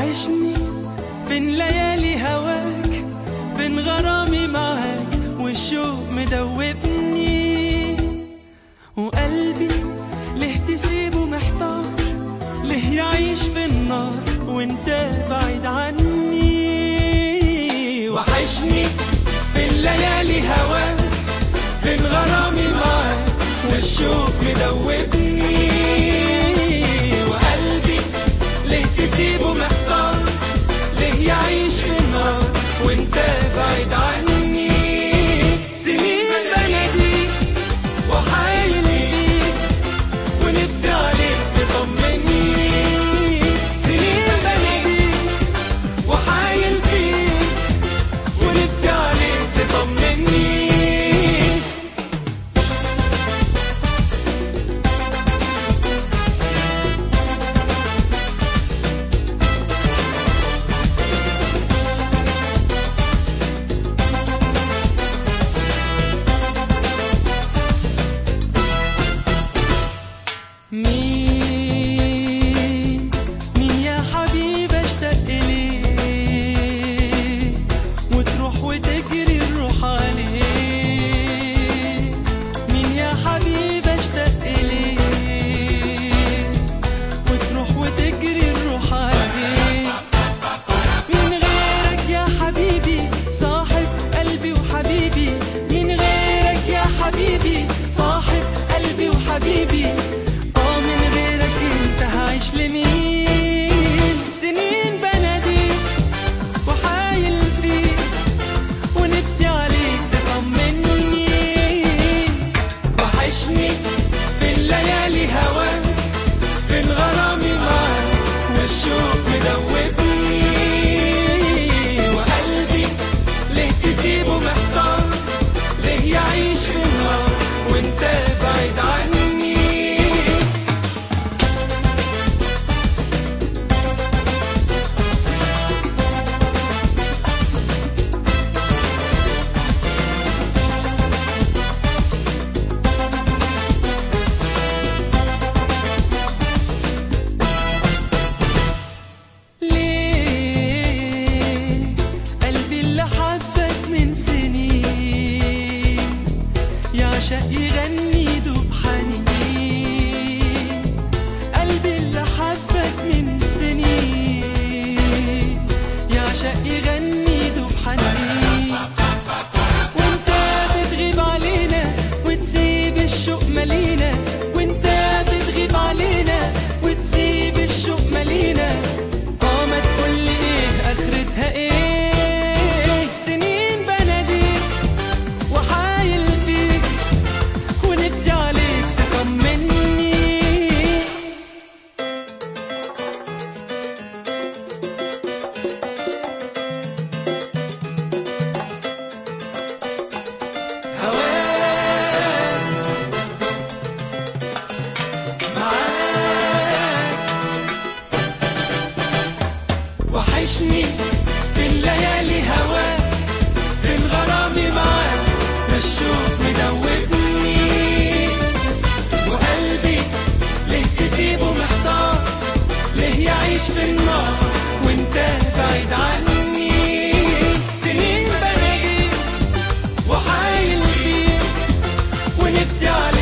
وحشني فين ليالي هواك فين غرامي معاك والشوق مدوبني وقلبي ليه تسيبه محتار ليه يعيش في النار وانت بعيد عني وحشني فين ليالي هواك فين غرامي معاك والشوق مدوبني وقلبي ليه تسيبه محتار ليه يعيش في النار وانت بعيد عني سنين بناديك وحايل بيك ونفسي عليك تطمني سنين بناديك وحايل فيك ونفسي عليك تطمني مين مين يا حبيب اشتاق ليه وتروح وتجري الروح عليه مين يا حبيب اشتاق ليه وتروح وتجري الروح عليه من غيرك يا حبيبي صاحب قلبي وحبيبي من غيرك يا حبيبي صاحب قلبي وحبيبي اه من غيرك انت هعيش لمين سنين بناديك وحايل فيك ونفسي عليك تطمني وحشني في الليالي هواك فين غرامي معاك والشوق مدوبني وقلبي ليه تسيبه محتار ليه يعيش في النار وانت بعيد عني ليه قلبي اللي حبك من سنين يعشق يغني يدوب حنين قلبي اللي حبك من سنين يعشق يغني يدوب حنين وانت بتغيب علينا وتسيب الشوق مالينا وانت بتغيب علينا وتسيب الشوق مالينا اه ما تقولي ايه اخرتها ايه سنين بناديك وحايل فيك ونفسي عليك تطمني وحشني في الليالي هواك في الغرام معاك والشوق مدوبني وقلبي ليه تسيبه محتار ليه يعيش في النار وانت بعيد عني سنين بناديك وحايل فيك ونفسي عليك